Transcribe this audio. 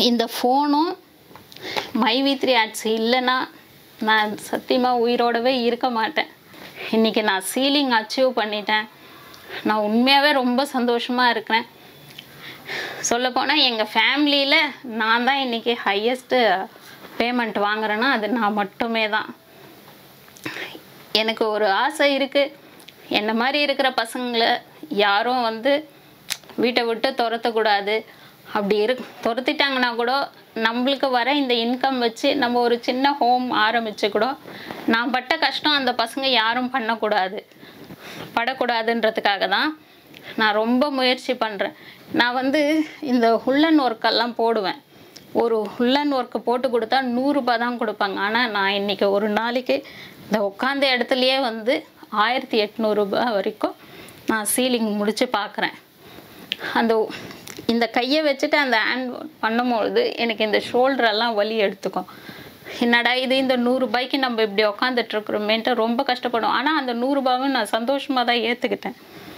இந்த ஃபோனும் my we three ads இல்லைன்னா நான் சத்தியமாக உயிரோடவே இருக்க மாட்டேன் இன்றைக்கி நான் சீலிங் அச்சீவ் பண்ணிட்டேன் நான் உண்மையாகவே ரொம்ப சந்தோஷமாக இருக்கிறேன் சொல்லப்போனால் எங்கள் ஃபேமிலியில் நான் தான் இன்றைக்கி ஹையஸ்ட்டு பேமெண்ட் வாங்குறேன்னா அது நான் மட்டுமே தான் எனக்கு ஒரு ஆசை இருக்குது என்ன மாதிரி இருக்கிற பசங்களை யாரும் வந்து வீட்டை விட்டு துரத்தக்கூடாது அப்படி இரு துரத்திட்டாங்கன்னா கூட நம்மளுக்கு வர இந்த இன்கம் வச்சு நம்ம ஒரு சின்ன ஹோம் ஆரம்பிச்சு கூட நான் பட்ட கஷ்டம் அந்த பசங்க யாரும் பண்ணக்கூடாது படக்கூடாதுன்றதுக்காக தான் நான் ரொம்ப முயற்சி பண்ணுறேன் நான் வந்து இந்த ஹுல்லன் ஒர்க்கெல்லாம் போடுவேன் ஒரு ஹுல்லன் ஒர்க்கு போட்டு கொடுத்தா நூறுரூபா தான் கொடுப்பாங்க ஆனால் நான் இன்றைக்கி ஒரு நாளைக்கு இந்த உட்காந்த இடத்துலையே வந்து ஆயிரத்தி எட்நூறுபா வரைக்கும் நான் சீலிங் முடித்து பார்க்குறேன் அந்த இந்த கையை வச்சுட்டு அந்த ஹேண்ட் பண்ணும்பொழுது எனக்கு இந்த ஷோல்டரெல்லாம் வலி எடுத்துக்கும் என்னடா இது இந்த நூறுரூபாய்க்கு நம்ம இப்படி உக்காந்துட்ருக்குறோமேன்ட்டு ரொம்ப கஷ்டப்படும் ஆனால் அந்த நூறுரூபாவும் நான் சந்தோஷமாக தான் ஏற்றுக்கிட்டேன்